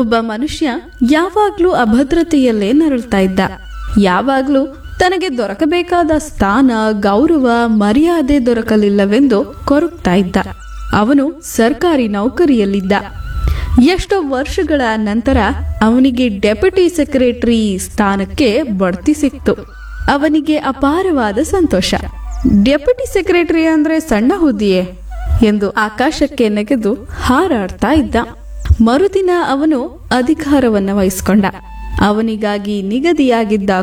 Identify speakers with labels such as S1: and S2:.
S1: ಒಬ್ಬ ಮನುಷ್ಯ ಯಾವಾಗ್ಲೂ ಅಭದ್ರತೆಯಲ್ಲೇ ನರಳ್ತಾ ಇದ್ದ ಯಾವಾಗ್ಲೂ ತನಗೆ ದೊರಕಬೇಕಾದ ಸ್ಥಾನ ಗೌರವ ಮರ್ಯಾದೆ ದೊರಕಲಿಲ್ಲವೆಂದು ಕೊರಗ್ತಾ ಇದ್ದ ಅವನು ಸರ್ಕಾರಿ ನೌಕರಿಯಲ್ಲಿದ್ದ ಎಷ್ಟೋ ವರ್ಷಗಳ ನಂತರ ಅವನಿಗೆ ಡೆಪ್ಯೂಟಿ ಸೆಕ್ರೆಟರಿ ಸ್ಥಾನಕ್ಕೆ ಬಡ್ತಿ ಸಿಕ್ತು ಅವನಿಗೆ ಅಪಾರವಾದ ಸಂತೋಷ ಡೆಪ್ಯೂಟಿ ಸೆಕ್ರೆಟರಿ ಅಂದ್ರೆ ಸಣ್ಣ ಹುದ್ದೆಯೇ ಎಂದು ಆಕಾಶಕ್ಕೆ ನೆಗೆದು ಹಾರಾಡ್ತಾ ಇದ್ದ ಮರುದಿನ ಅವನು ಅಧಿಕಾರವನ್ನ ವಹಿಸ್ಕೊಂಡ ಅವನಿಗಾಗಿ ನಿಗದಿಯಾಗಿದ್ದ